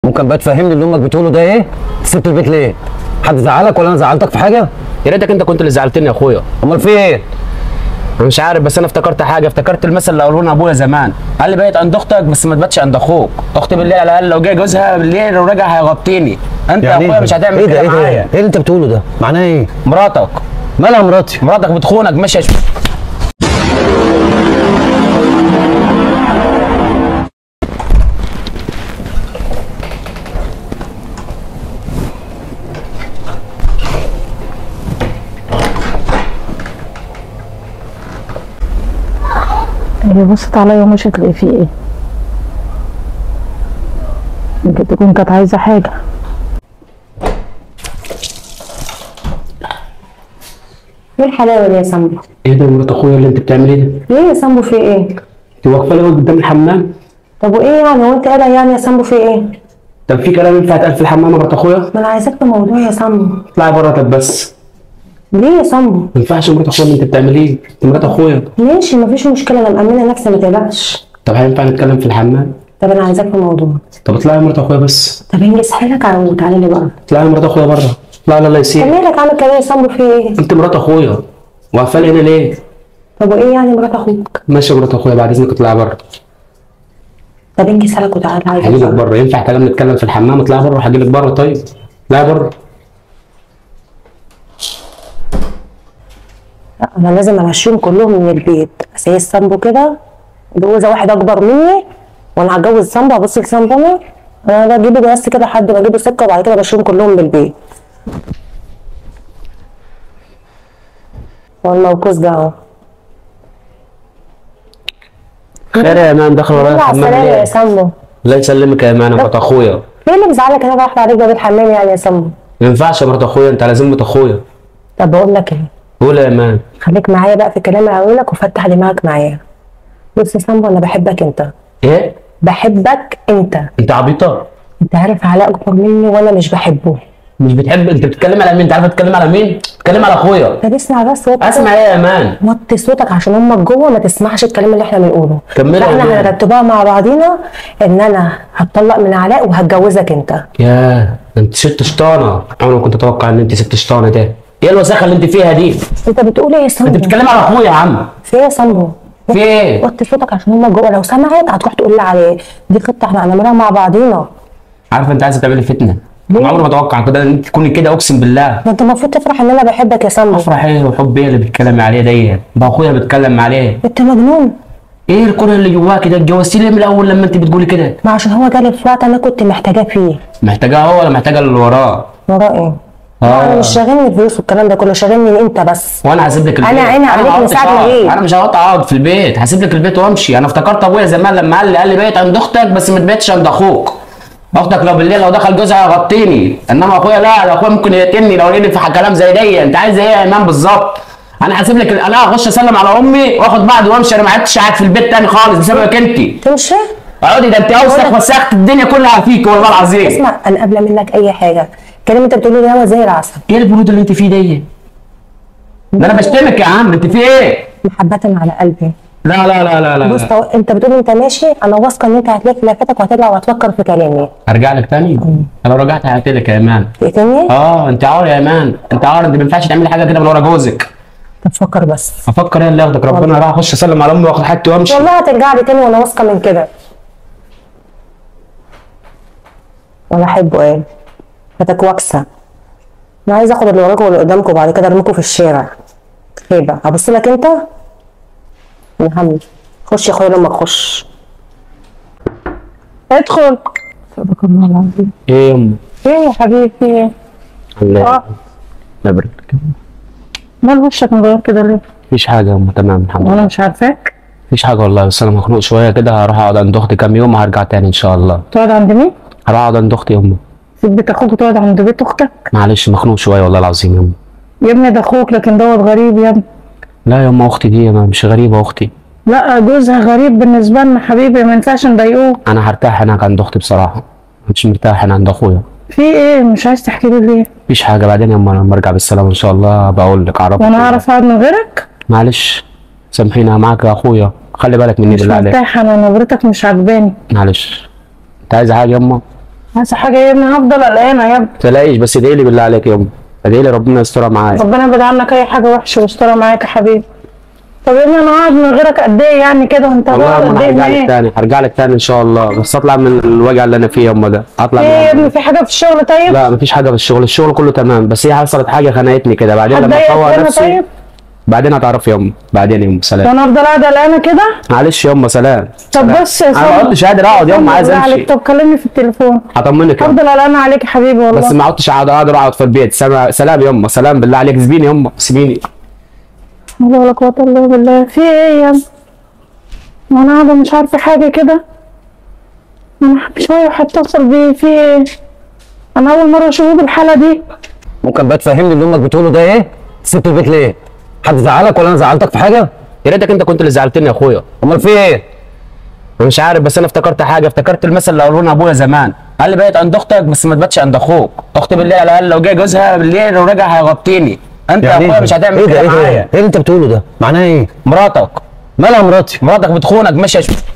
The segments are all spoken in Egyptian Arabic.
ممكن بقى تفهمني اللي امك بتقوله ده ايه سبت البيت ليه حد زعلك ولا انا زعلتك في حاجه يا ريتك انت كنت اللي زعلتني يا اخويا امال في ايه انا مش عارف بس انا افتكرت حاجه افتكرت المثل اللي قالوه لنا ابويا زمان قال لي بقيت عند اختك بس ما تباتش عند اخوك اختي بالليل على الاقل لو جه جوزها بالليل لو رجع هيغطيني انت يا اخويا إيه مش ده؟ هتعمل ايه ده كده ايه ده معايا ايه اللي انت بتقوله ده معناه ايه مراتك مالها مراتي مراتك بتخونك مش هش... هي بصت عليا ومش هتلاقي فيه ايه يمكن تكون كانت عايزة حاجة ايه الحلاوه دي يا سامبو؟ ايه ده مرات اخويا اللي انت بتعمليه ده ليه يا سامبو في ايه؟ انت واقفه لي قدام الحمام طب وايه يعني هو انت قلق يعني يا سامبو في ايه؟ طب في كلام ينفع يتقال في الحمام يا مرات اخويا ما انا عايزاك في موضوع يا سامبو اطلعي بره طب بس ليه يا سامبو؟ ما ينفعش مرات اخويا اللي انت بتعمليه انت مرات اخويا ماشي مفيش مشكله انا مأمنه نفسي ما تقلقش طب هينفع نتكلم في الحمام طب انا عايزاك في موضوع طب اطلعي يا مرات اخويا بس طب انجز حالك على وتعالى لي بقى اطلعي يا مرات اخويا بره لا لا لا طب يسيب مالك عامل كده يا سامبو في ايه؟ انت مرات اخويا واقفه لي هنا ليه طب وايه يعني مرات اخوك؟ ماشي يا مرات اخويا بعد اذنك اطلعي بره طب انجز حالك وتعالى عايزك هجيلك بقى. بره ينفع كلام نتكلم في الحمام اطلعي بره هجيلك بره طيب لا بره لا، انا لازم امشيهم كلهم من البيت اساس سامبو كده جوزه واحد اكبر مني وانا هتجوز سامبو هبص لسامبو انا انا بجيبه بس كده حد بجيبه سكه وبعد كده بمشيهم كلهم من البيت والموقوس ده اهو خير يا امان داخل ورايا على الحمام السلامه يا ليه سامبو الله يسلمك يا امان مرات اخويا ايه اللي مزعلك انا رايحه عليك باب الحمام يعني يا سامبو ما ينفعش يا مرات اخويا انت لازم مرات اخويا طب بقول لك ايه قول يا امان خليك معايا بقى في الكلام اللي هقوله لك وفتح دماغك معايا بص يا سامبو انا بحبك انت ايه بحبك انت انت عبيطه انت عارف علاء اكبر مني وانا مش بحبه مش بتحب انت بتتكلم على مين انت عارفه تتكلم على مين بتتكلم على اخويا طب اسمع بس وطي اسمع ايه يا امان وطي صوتك عشان امك جوه ما تسمعش الكلام اللي احنا بنقوله كملي يا فاحنا ولاد. هنرتبها مع بعضينا ان انا هتطلق من علاء وهتجوزك انت يا انت ست شطانه عمري ما كنت اتوقع ان انت ست شطانه ده ايه الوساخه اللي انت فيها دي انت بتقول ايه يا انت سامبو بتتكلم على اخويا يا عم في ايه يا سامبو في ايه وطي صوتك عشان امك جوه لو سمعت هتروح تقول لي عليه دي خطه احنا هنعملها مع بعضينا عارفه انت عايزه تعملي فتنه انا عمري ما اتوقع كده ان انت تكوني كده اقسم بالله ده انت المفروض تفرح ان انا بحبك يا سامبو افرح ايه وحب ايه اللي بتتكلم عليه دي ده اخويا بيتكلم عليه انت مجنون ايه الكره اللي جواك ده اتجوزتي ليه من الاول لما انت بتقولي كده ما عشان هو جالي في وقت انا كنت محتاجاه فيه محتاجاه هو ولا محتاجه اللي وراه وراه ايه؟ انا مش شاغلني الفلوس والكلام ده كله شاغلني انت بس وانا هسيب لك البيت أنا عيني عليك ما من قعدتش ساعة ما أقعد. جيت. انا مش هقعد اقعد في البيت هسيب لك البيت وامشي انا افتكرت ابويا زمان لما قال لي قال لي بيت عند اختك بس ما تبيتش عند اخوك اختك لو بالليل لو دخل جوزها هيغطيني انما اخويا لا ده اخويا ممكن يقتلني لو لقيني في كلام زي دي انت عايز ايه يا امام بالظبط انا هسيب لك انا هخش اسلم على امي واخد بعض وامشي انا ما عدتش قاعد في البيت تاني خالص بسببك انت تمشي اقعدي ده انت اوسخ وسخت الدنيا كلها فيك والله العظيم اسمع انا قابله منك اي حاجه الكلام اللي انت بتقوله ده هو زي العسل ايه البرود اللي انت فيه دي ده انا بشتمك يا عم انت في ايه محبه على قلبي لا لا لا لا لا بص طو... انت بتقول انت ماشي انا واثقه ان انت هتلف لفتك وهترجع وهتفكر في كلامي ارجع لك تاني انا لو رجعت هقتلك يا ايمان تقتلني اه انت عار يا ايمان انت عار انت ما ينفعش تعملي حاجه كده من ورا جوزك طب فكر بس افكر ايه اللي ياخدك ربنا راح اخش اسلم على امي واخد حاجتي وامشي والله هترجع لي تاني وانا واثقه من كده ولا احبه ايه فتك واكسه انا عايزه اخد اللي وراكم واللي قدامكم وبعد كده ارميكم في الشارع خيبه هبص لك انت انا هم خش يا اخويا لما تخش ادخل صدق الله العظيم ايه يا امي ايه يا حبيبي في ايه؟ الله اه الله يبارك لك مال وشك مغير كده ليه؟ مفيش حاجه يا امي تمام الحمد وانا لله مش عارفاك مفيش حاجه والله بس انا مخنوق شويه كده هروح اقعد عند اختي كام يوم وهرجع تاني ان شاء الله تقعد عند مين؟ هروح اقعد عند اختي يا امي تسيب بيت اخوك وتقعد عند بيت اختك؟ معلش مخنوق شويه والله العظيم يا امي يا ابني ده اخوك لكن دوت غريب يا ابني لا يا امي اختي دي ما مش غريبه اختي لا جوزها غريب بالنسبه لنا حبيبي ما ينفعش نضايقوه انا هرتاح هناك عند اختي بصراحه مش مرتاح هنا عند اخويا في ايه مش عايز تحكي لي ليه؟ مفيش حاجه بعدين لما لما ارجع بالسلامه ان شاء الله بقول لك اعرفك وانا اعرف اقعد من غيرك؟ معلش سامحيني معاك يا اخويا خلي بالك مني مش بالله عليك مرتاحه انا نبرتك مش عجباني معلش انت عايز حاجه يما عايزه حاجه يا ابني هفضل قلقانه يا ابني تلاقيش بس ادعي لي بالله عليك يا ابني ادعي لي ربنا يسترها معايا ربنا يبعد عنك اي حاجه وحشه واسترها معاك يا حبيبي طب يا ابني انا قاعد من غيرك قد ايه يعني كده وانت والله قاعد يا قد أما ايه هرجع لك هناك؟ تاني هرجع لك تاني ان شاء الله بس اطلع من الوجع اللي انا فيه يا أما ده اطلع في ايه يا من ابني في حاجه في الشغل طيب؟ لا مفيش حاجه في الشغل الشغل كله تمام بس هي حصلت حاجه خنقتني كده بعدين لما هتضايقك افوق هنا نفسي طيب؟ بعدين هتعرف يا أما بعدين يا أما سلام وانا افضل قاعده قلقانه كده؟ معلش يا أما سلام طب بص يا انا ما كنتش قادر اقعد يا أما عايز بالله عليك، امشي طب كلمني في التليفون هطمنك يا أما. افضل قلقانه عليك يا حبيبي والله بس ما عدتش قاعد قادر اقعد في البيت سلام سلام يا أما سلام بالله عليك سيبيني يا أما سيبيني حول ولا قوة الا بالله في ايه يا ابني؟ ما انا قاعدة مش عارفة حاجة كده انا شوية وهتصل بيه في ايه؟ انا اول مرة اشوفه بالحالة دي ممكن بقى تفهمني اللي امك بتقوله ده ايه؟ سبت البيت ليه؟ حد زعلك ولا انا زعلتك في حاجه؟ يا ريتك انت كنت اللي زعلتني يا اخويا امال في ايه؟ أنا مش عارف بس انا افتكرت حاجه افتكرت المثل اللي قالوا لنا ابويا زمان قال لي بقيت عند اختك بس ما تباتش عند اخوك اختي بالليل على الاقل لو جه جوزها بالليل لو رجع هيغطيني انت يا اخويا إيه مش ده؟ هتعمل ايه ده كده ايه ده؟ معايا ايه اللي انت بتقوله ده؟ معناه ايه؟ مراتك مالها مراتي؟ مراتك بتخونك ماشي يا شو-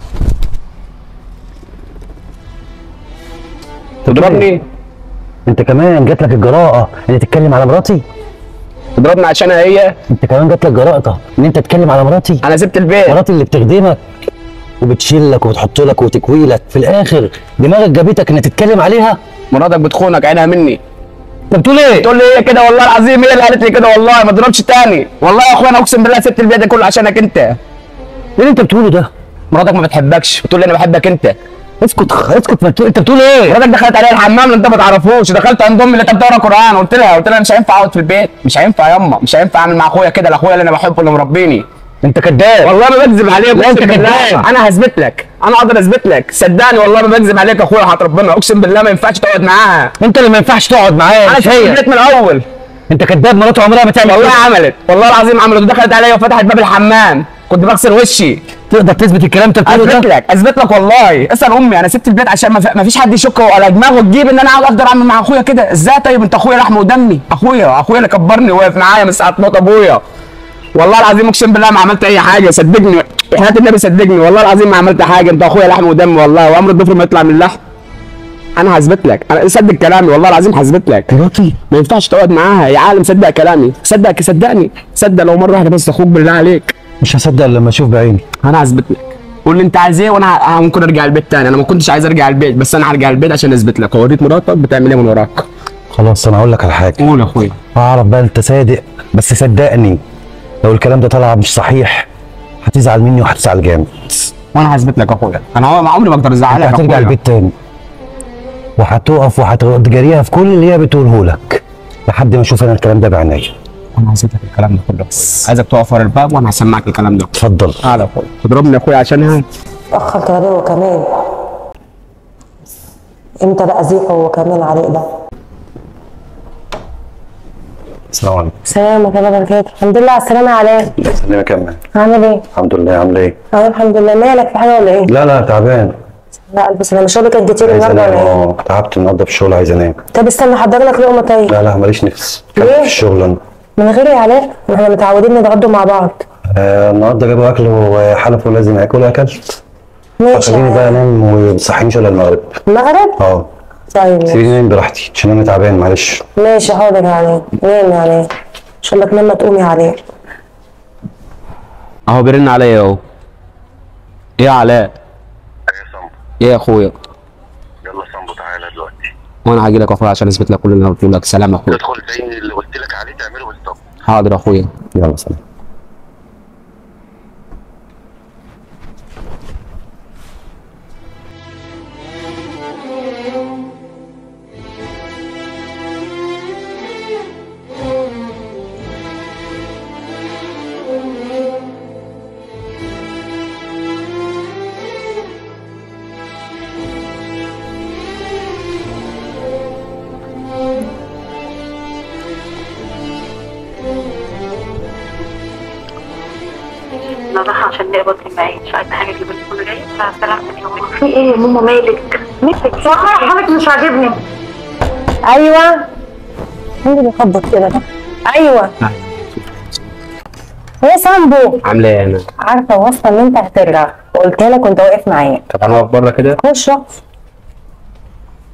تضربني انت كمان جات لك الجراءه ان تتكلم على مراتي؟ تضربني عشان هي انت كمان جات لك جراءه ان انت تتكلم على مراتي؟ انا سبت البيت مراتي اللي بتخدمك وبتشيلك وبتحط لك وتكوي لك في الاخر دماغك جابتك ان تتكلم عليها مراتك بتخونك عينها مني انت بتقول ايه؟ تقول لي ايه كده والله العظيم هي اللي قالت لي كده والله ما تضربش تاني والله يا اخويا انا اقسم بالله سبت البيت ده كله عشانك انت ايه اللي انت بتقوله ده؟ مراتك ما بتحبكش بتقول لي انا بحبك انت اسكت اسكت ما تقول انت بتقول ايه؟ مراتك دخلت عليا الحمام اللي انت ما تعرفوش دخلت عند امي اللي انت بتقرا قران قلت لها قلت لها مش هينفع اقعد في البيت مش هينفع ياما مش هينفع اعمل مع اخويا كده لاخويا اللي انا بحبه اللي مربيني انت كذاب والله ما بكذب عليك لا، انت اقسم بالله. كذاب. انا هثبت لك انا اقدر اثبت لك صدقني والله ما بكذب عليك يا اخويا وحياة ربنا اقسم بالله ما ينفعش تقعد معاها انت اللي ما ينفعش تقعد معايا انا مش سبت هي البيت من الاول انت كذاب مراته عمرها ما تعمل والله كده. عملت والله العظيم عملت ودخلت عليا وفتحت باب الحمام كنت بغسل وشي تقدر تثبت الكلام انت بتقوله اثبت ده؟ لك اثبت لك والله اسال امي انا سبت البيت عشان ما في- ما فيش حد يشك على دماغه تجيب ان انا اقعد افضل اعمل مع اخويا كده ازاي طيب انت اخويا لحم ودمي اخويا اخويا اللي كبرني وواقف معايا من ساعه موت ابويا والله العظيم اقسم بالله ما عملت اي حاجه صدقني وحياه النبي صدقني والله العظيم ما عملت حاجه انت اخويا لحم ودمي والله وامر الضفر ما يطلع من اللحم انا هثبت لك انا صدق كلامي والله العظيم هثبت لك مراتي ما ينفعش تقعد معاها يا عالم صدق كلامي صدق صدقني صدق لو مره واحده بس اخوك بالله عليك مش هصدق الا لما اشوف بعيني انا هثبت لك قول لي انت عايز ايه وانا ه- ممكن ارجع البيت تاني انا ما كنتش عايز ارجع البيت بس انا هرجع البيت عشان اثبت لك اوريك مراتك بتعمل ايه من وراك خلاص انا هقول لك على حاجه قول يا اخويا اعرف بقى انت صادق بس صدقني لو الكلام ده طلع مش صحيح هتزعل مني وهتزعل جامد وانا هثبت لك يا اخويا انا عمري- عمري ما اقدر انت ازعلك يا هترجع اخويا البيت تاني وهتقف وهتجاريها في كل اللي هي بتقوله لك لحد ما اشوف انا الكلام ده بعينيا انا هثبت لك الكلام ده كله يا اخويا عايزك تقف ورا الباب وانا هسمعك الكلام ده اتفضل تعالى يا اخويا تضربني يا اخويا عشانها اتأخر كده ليه هو كمان امتى بقى زيحه هو كمان عليه ده السلام عليكم سلامة كده بركاته الحمد لله على السلامة يا علاء سلامة كمان عامل ايه؟ الحمد لله عامل ايه؟ اه الحمد لله مالك في حاجة ولا ايه؟ لا لا تعبان لا البس انا الشغل كانت كتير عايز النهارده انام ولا ايه؟ اه تعبت النهارده في الشغل عايز انام طب استنى احضر لك لقمة طيب لا لا ماليش نفس ليه؟ كنت في الشغل انا من غير يا علاء ما احنا متعودين نتغدوا مع بعض آه النهارده جابوا اكل وحلفوا لازم اكل اكلت ماشي خليني يا بقى علاء. انام وما تصحينيش الا المغرب المغرب؟ اه طيب ماشي. سيبيني انام براحتي عشان انا تعبان معلش ماشي حاضر يا علاء نام يا علاء ان شاء الله تنام ما تقوم يا علاء اهو بيرن عليا اهو ايه يا علاء ايه صنبو ايه يا اخويا يلا صنبو تعالى دلوقتي وانا هاجي لك يا اخويا عشان اثبت لك كل اللي انا قلت لك سلام يا اخويا تدخل زي اللي قلت لك عليه تعمله بالظبط حاضر يا اخويا يلا سلام انا رايحه عشان نقبض المعيش مش عايزه حاجه اجيب لك كل جاي فسلامتك في ايه يا ماما مالك مالك والله حالك مش عاجبني ايوه مين اللي بيخبط كده ده؟ ايوه يا سامبو عامله ايه انا عارفه واثقه ان انت هترجع وقلت لك وانت واقف معايا طب انا واقف بره كده خش اقف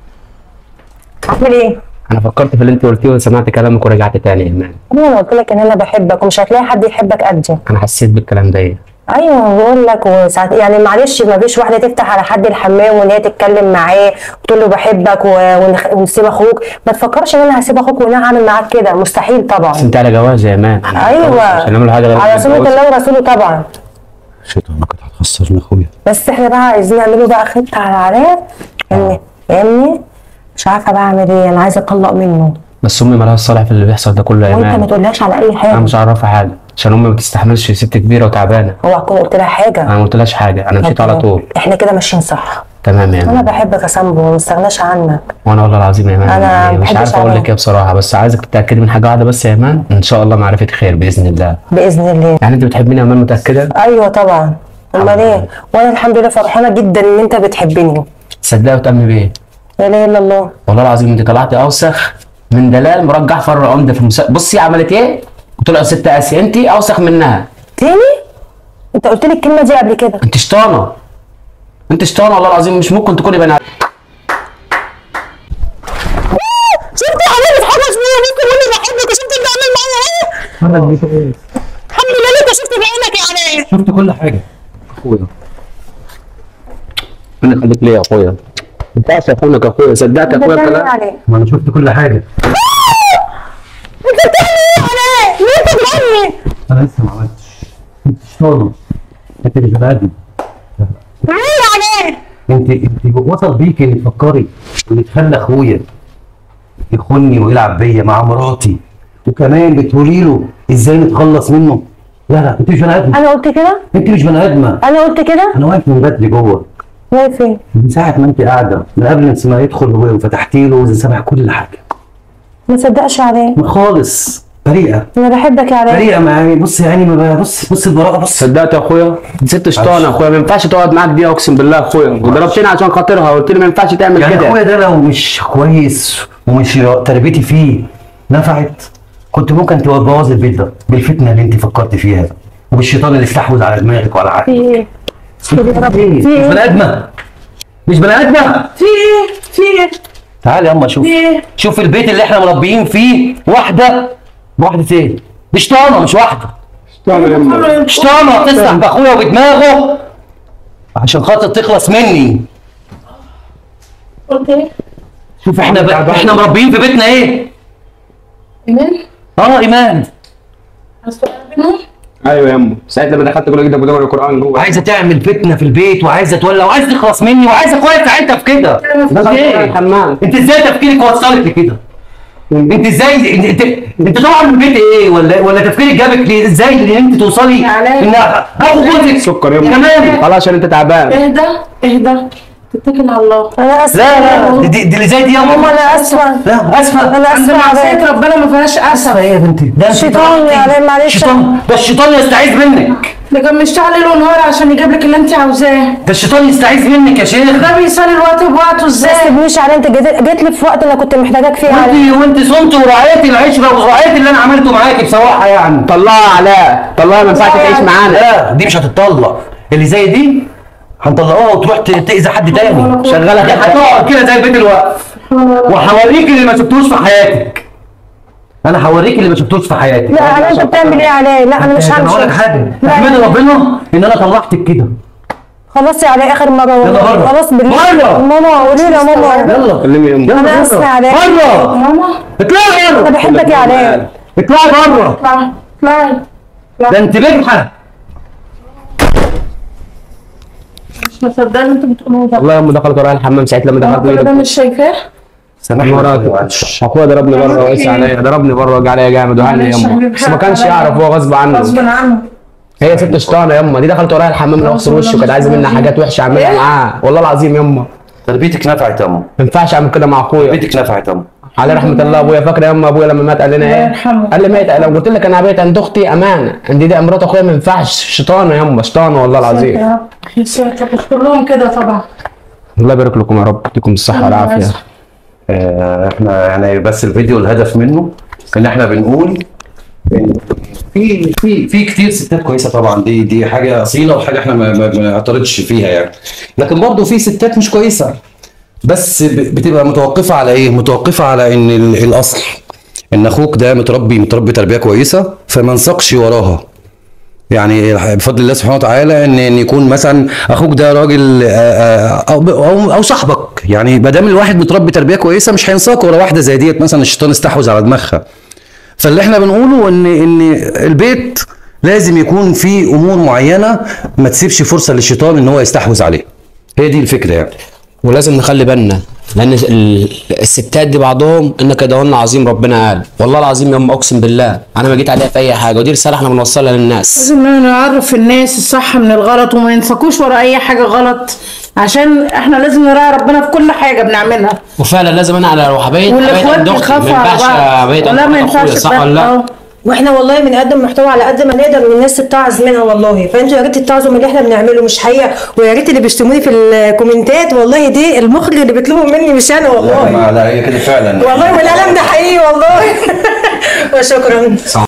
اعمل ايه؟ انا فكرت في اللي انت قلتيه وسمعت كلامك ورجعت تاني يا ايمان انا قلت لك ان انا بحبك ومش هتلاقي حد يحبك قدي انا حسيت بالكلام ده ايه ايوه بقول لك وساعات يعني معلش ما فيش واحده تفتح على حد الحمام وان هي تتكلم معاه وتقول له بحبك و- ونخ- ونسيب اخوك ما تفكرش ان انا هسيب اخوك وان انا هعمل معاك كده مستحيل طبعا بس انت على جواز يا ايمان ايوه عشان نعمل حاجه غير على سنه الجواز. الله ورسوله طبعا شيطانك هتخسرني اخويا بس احنا بقى عايزين نعمله بقى خطه على علاء يعني فاهمني مش عارفه بقى اعمل ايه انا عايزه اطلق منه بس امي مالهاش صالح في اللي بيحصل ده كله يا وانت ما ايمان تقولهاش على اي انا حاجه مش عارفه حاجه عشان امي ما بتستحملش ست كبيره وتعبانه اوعى تكون قلت لها حاجه انا ما قلتلهاش حاجه انا مشيت على طول احنا كده ماشيين صح تمام يا انا ايمان بحبك يا سامبو وما استغناش عنك وانا والله العظيم يا ايمان أنا يعني ما مش بحبش عارف اقول علام. لك ايه بصراحه بس عايزك تتاكدي من حاجه واحده بس يا ايمان ان شاء الله معرفه خير باذن الله باذن الله يعني انت بتحبيني يا ايمان متاكده ايوه طبعا امال ايه وانا الحمد لله فرحانه جدا ان انت بتحبني تصدقي وتامني بيه لا اله الا الله والله العظيم انت طلعتي اوسخ من دلال مرجح فر عمده في المسا... بصي عملت ايه وطلع ست اسيا انت اوسخ منها تاني انت قلت لي الكلمه دي قبل كده انت شطانه انت شطانه والله العظيم مش ممكن تكوني بني آدم. شفت يا حبيبي اتحرش بيا ممكن يقول لي بحبك وشفت انت عامل معايا ايه الحمد لله اللي انت شفت بعينك يا علاء شفت كل حاجه اخويا انا خليك ليه يا اخويا ما ينفعش اخونك يا اخويا صدقت يا اخويا بتعمل ايه الكلام يا علاء ما انا شفت كل حاجه انت بتعمل ايه يا علاء ليه انت بتغني انا لسه ما عملتش انت شيطانه انت مش بني ادم ليه يا علاء انت انت وصل بيك ان تفكري ان تخلي اخويا يخوني ويلعب بيا مع مراتي وكمان بتقولي له ازاي نتخلص منه لا لا انت مش بني ادم انا قلت كده انت مش بني ادمه انا قلت كده انا واقف من بدري جوه واقف فين من ساعه ما انت قاعده من قبل ما يدخل وفتحتي له وسامع كل حاجه ما تصدقش يا علاء خالص بريئه انا بحبك يا علاء بريئه معايا بص يعني ما بص بص البراءه بص صدقت يا اخويا دي ست شطانه يا اخويا ما ينفعش تقعد معاك دي اقسم بالله يا اخويا وضربتني عشان خاطرها قلت لي ما ينفعش تعمل يعني كده اخويا ده لو مش كويس ومش تربيتي فيه نفعت كنت ممكن تبوظ البيت ده بالفتنه اللي انت فكرت فيها وبالشيطان اللي استحوذ على دماغك وعلى عقلك في ايه ايه؟ مش بني ادمه مش بني ادمه في ايه في ايه تعالى ياما شوف في ايه شوف البيت اللي احنا مربيين فيه واحده واحده ايه؟ دي شيطانه مش واحده شيطانه تسرح باخويا وبدماغه عشان خاطر تخلص مني قلت ايه شوف احنا ب... احنا مربيين في بيتنا ايه؟ ايمان اه ايمان هسؤال بينهم ايوه يا امه ساعه لما دخلت كل جدا بدور القران جوه وعايزه تعمل فتنه في البيت وعايزه تولع وعايزه تخلص مني وعايزه اخويا يساعدها في كده دخلت ايه؟ الحمام انت ازاي تفكيرك وصلك لكده؟ انت ازاي انت انت, انت طالعه من البيت ايه ولا ولا تفكيرك جابك ليه ازاي ان انت توصلي علاء. ان اخو جوزك سكر يا امه كمان خلاص عشان انت تعبان اهدى اهدى تتكل على الله انا اسفه لا لا دي, دي اللي زي دي يا ماما ماما انا اسفه لا اسفه انا عند اسفه يا معصية علاء ربنا ما فيهاش اسفه اسف ايه يا بنتي ده شيطان يا علاء معلش شيطان ده الشيطان يستعيذ منك ده كان مشتغل ليل ونهار عشان يجيب لك اللي انت عاوزاه ده الشيطان يستعيذ منك يا شيخ ده بيصلي الوقت بوقته ما ازاي تسيبنيش على انت جيت جيت لي في وقت انا كنت محتاجاك فيه يا علاء وانت وانت صمت وراعيتي العشره وراعيتي اللي انا عملته معاكي بصراحه يعني طلعها علاء طلعها ما ينفعش تعيش معانا لا دي مش هتتطلق اللي زي دي هنطلقوها وتروح ت- تاذي حد تاني شغالة دي هتقعد كده زي البيت الوقف وهوريك اللي ما شفتوش في حياتك انا هوريك اللي ما شفتوش في حياتك لا علاء انت بتعمل ايه يا علاء لا انا مش انا هقول لك همشي حاجه لا. تحمدي ربنا ان انا طلعتك كده خلاص يا علاء اخر مره يلا والله. بره. خلاص بالله بره. ماما قولي لي يا ماما يلا كلمي امه يلا أنا آسفة يا علاء. بره ماما اطلعي انا بره بحبك يا علاء اطلعي بره اطلعي اطلعي ده انت بجحه مش مصدقه اللي انتوا بتقولوه ده والله يا امه دخلت ورايا الحمام ساعه لما دخلت كل ده لقيتك مش شايفاه سامحني وراك اخويا ضربني بره وقس عليا ضربني بره وجع عليا جامد وهاني يا معلش يا امه حبيبي، بس ما كانش حقك يعرف عليا. هو غصب عنه غصب عنه هي ست شطانه يا امه دي دخلت ورايا الحمام من اغسل وشي وكانت عايزه مني حاجات وحشه اعملها إيه؟ معاه والله العظيم يا امه تربيتك نفعت يا امه ما ينفعش اعمل كده مع اخويا تربيتك نفعت يا امه على رحمه الله ابويا فاكره يا اما ابويا لما مات قال لنا الله ايه يرحمه. قال لي ميت لو قلت لك انا بيت عند اختي امانه عند دي مرات اخويا ما ينفعش شيطانه يا امه شيطانه والله العظيم يا رب يا ساتر مش كلهم كده طبعا الله يبارك لكم يا رب يديكم الصحه والعافيه آه، احنا يعني بس الفيديو الهدف منه ان احنا بنقول إن في في في كتير ستات كويسه طبعا دي دي حاجه اصيله وحاجه احنا ما ما ما نعترضش فيها يعني لكن برضه في ستات مش كويسه بس ب- بتبقى متوقفه على ايه متوقفه على ان ال- الاصل ان اخوك ده متربي متربي تربيه كويسه فما نسقش وراها يعني بفضل الله سبحانه وتعالى ان ان يكون مثلا اخوك ده راجل آه، آه، او او, أو صاحبك يعني ما دام الواحد متربي تربيه كويسه مش هينساق ورا واحده زي ديت مثلا الشيطان استحوذ على دماغها فاللي احنا بنقوله ان ان البيت لازم يكون فيه امور معينه ما تسيبش فرصه للشيطان ان هو يستحوذ عليه هي دي الفكره يعني ولازم نخلي بالنا لان ال- الستات دي بعضهم ان كدهن عظيم ربنا قال والله العظيم يوم اقسم بالله انا ما جيت عليها في اي حاجه ودي رساله احنا بنوصلها للناس لازم نعرف الناس الصح من الغلط وما ينساقوش ورا اي حاجه غلط عشان احنا لازم نراعي ربنا في كل حاجه بنعملها وفعلا لازم انا على لو حبيت والاخوات حبيت أختي، ما بيخافوا على ينفعش بعض بيت ولا ما ينفعش صح ولا لا اه واحنا والله بنقدم محتوى على قد ما نقدر ان الناس تتعظ منها والله فانتوا يا ريت تتعظوا من اللي احنا بنعمله مش حقيقه ويا ريت اللي بيشتموني في الكومنتات والله دي المخرج اللي بيطلبوا مني مش انا والله لا هي كده فعلا والله والقلم ده حقيقي والله وشكرا